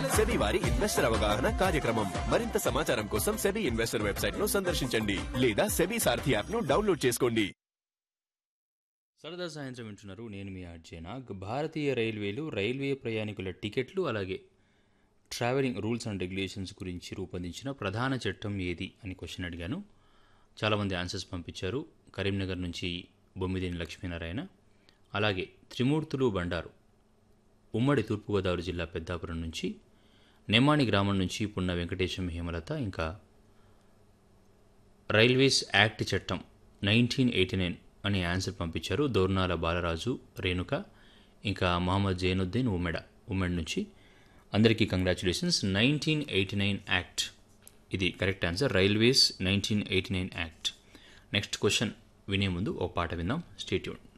SEBI వారి investor అవగాహన కార్యక్రమం మరింత సమాచారం కోసం సెబీ ఇన్వెస్టర్ వెబ్సైట్ ను సందర్శించండి లేదా సెబీ సారథి యాప్ ను డౌన్లోడ్ చేసుకోండి సరదా సాయంత్రం వింటున్నారు నేను మీ ఆర్జేనా భారతీయ రైల్వేలు రైల్వే ప్రయాణికుల టికెట్లు అలాగే ట్రావెలింగ్ రూల్స్ అండ్ రెగ్యులేషన్స్ గురించి రూపొందించిన ప్రధాన చట్టం ఏది అని క్వశ్చన్ అడిగాను చాలామంది ఆన్సర్స్ పంపించారు కరీంనగర్ నుంచి బొమ్మిదేని లక్ష్మీనారాయణ అలాగే త్రిమూర్తులు బండారు ఉమ్మడి తూర్పుగోదావరి జిల్లా పెద్దాపురం నుంచి నెమ్మాణి గ్రామం నుంచి పున్న వెంకటేశం హేమలత ఇంకా రైల్వేస్ యాక్ట్ చట్టం నైన్టీన్ ఎయిటీ నైన్ అని ఆన్సర్ పంపించారు దోర్నాల బాలరాజు రేణుక ఇంకా మహమ్మద్ జైనుద్దీన్ ఉమ్మెడ ఉమ్మెడ్ నుంచి అందరికీ congratulations nineteen eighty nine act ఇది correct answer railways nineteen eighty nine act next question వినే ముందు ఒక పాట విందాం స్టేట్యూన్